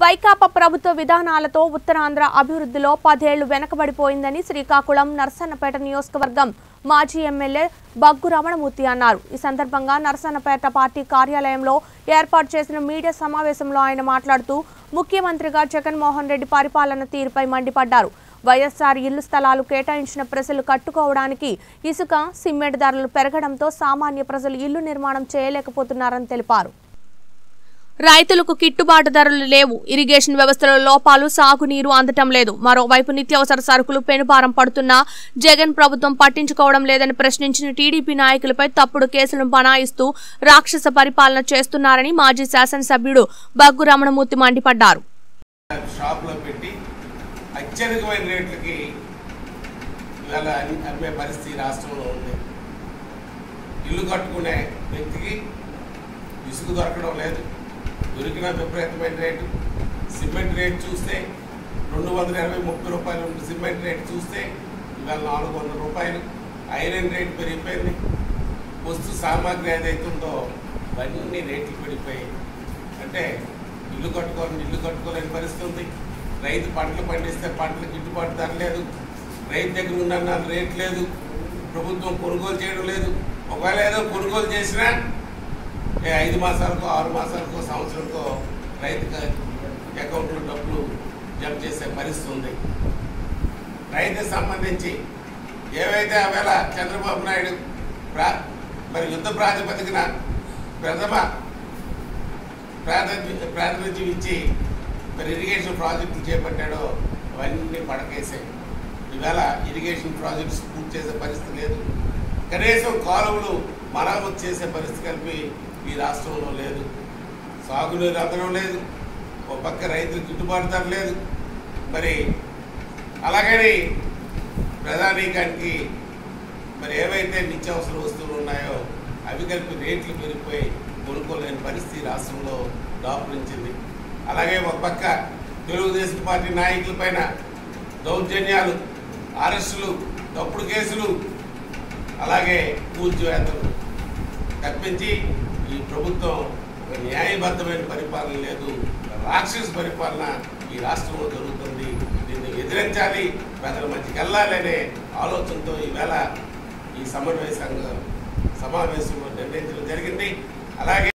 వైకాపా ప్రభుత్వ విధానాలతో ఉత్తరాంధ్ర అభివృద్ధిలో పదేళ్లు వెనకబడిపోయిందని శ్రీకాకుళం నర్సన్నపేట నియోజకవర్గం మాజీ ఎమ్మెల్యే బగ్గు రమణమూర్తి అన్నారు ఈ సందర్భంగా నర్సన్నపేట పార్టీ కార్యాలయంలో ఏర్పాటు చేసిన మీడియా సమావేశంలో ఆయన మాట్లాడుతూ ముఖ్యమంత్రిగా జగన్మోహన్ రెడ్డి పరిపాలన తీరుపై మండిపడ్డారు వైఎస్ఆర్ ఇల్లు స్థలాలు కేటాయించిన ప్రజలు కట్టుకోవడానికి ఇసుక సిమెంట్ ధరలు పెరగడంతో సామాన్య ప్రజలు ఇల్లు నిర్మాణం చేయలేకపోతున్నారని తెలిపారు రైతులకు గిట్టుబాటు ధరలు లేవు ఇరిగేషన్ వ్యవస్థలో లోపాలు సాగునీరు అందటం లేదు మరోవైపు నిత్యావసర సరుకులు పెనుభారం పడుతున్నా జగన్ ప్రభుత్వం పట్టించుకోవడం లేదని ప్రశ్నించిన టీడీపీ నాయకులపై తప్పుడు కేసులను బనాయిస్తూ రాక్షస పరిపాలన చేస్తున్నారని మాజీ శాసనసభ్యుడు బగ్గు రమణమూర్తి మండిపడ్డారు షాప్లో పెట్టి అత్యధికమైన రేట్లకి ఇవాళ అన్ని- అమ్మే పరిస్థితి రాష్ట్రంలో ఉంది ఇల్లు కట్టుకునే వ్యక్తికి ఇసుక దొరకడం లేదు దొరికిన విపరీతమైన రేటు సిమెంట్ రేట్ చూస్తే రెండు వందల ఇరవై ముప్పై రూపాయలు ఉన్న సిమెంట్ రేట్ చూస్తే ఇవాళ నాలుగు వందల రూపాయలు ఐరన్ రేట్ పెరిగిపోయింది వస్తు సామాగ్రి ఏదైతే ఉందో ఇవన్నీ రేట్లు పెరిగిపోయాయి అంటే ఇల్లు కట్టుకోవాలని ఇల్లు కట్టుకోలేని పరిస్థితి ఉంది రైతు పంటలు పండిస్తే పంటలకు గిట్టుబాటు ధర లేదు రైతు దగ్గర ఉన్న రేట్ లేదు ప్రభుత్వం కొనుగోలు చేయడం లేదు ఒకవేళ ఏదో కొనుగోలు చేసినా ఏ ఐదు మాసాలకో ఆరు మాసాలకో సంవత్సరంకో రైతు అకౌంట్లో డబ్బులు జమ చేసే పరిస్థితి ఉంది రైతుకు సంబంధించి ఏవైతే ఆవేళ చంద్రబాబు నాయుడు ప్రా మరి యుద్ధ ప్రాతిపదికన ప్రథమ ప్రాధాన్య ప్రాతినిధ్యం ఇచ్చి మరి ఇరిగేషన్ ప్రాజెక్టులు చేపట్టాడో అవన్నీ పడకేసాయి ఇవాళ ఇరిగేషన్ ప్రాజెక్ట్స్ పూర్తి చేసే పరిస్థితి లేదు కనీసం కాలువలు మరామతు చేసే పరిస్థితి కలిపి ఈ రాష్ట్రంలో లేదు సాగునీరు అందడం లేదు ఒక పక్క రైతులకు గిట్టుబాటు ధర లేదు మరి అలాగని ప్రధానికానికి మరి ఏవైతే నిత్యావసర వస్తువులు ఉన్నాయో అవి కలిపి రేట్లు పెరిగిపోయి కొనుక్కోలేని పరిస్థితి రాష్ట్రంలో దాపురించింది అలాగే ఒక పక్క తెలుగుదేశం పార్టీ నాయకుల పైన దౌర్జన్యాలు అరెస్టులు తప్పుడు కేసులు అలాగే కూల్చివేతలు కల్పించి ఈ ప్రభుత్వం ఒక న్యాయబద్ధమైన పరిపాలన లేదు రాక్షస పరిపాలన ఈ రాష్ట్రంలో జరుగుతుంది దీన్ని ఎదిరించాలి ప్రజల మధ్యకి వెళ్ళాలనే ఆలోచనతో ఈవేళ ఈ సమన్వయ సంఘం సమావేశంలో నిర్ణయించడం జరిగింది అలాగే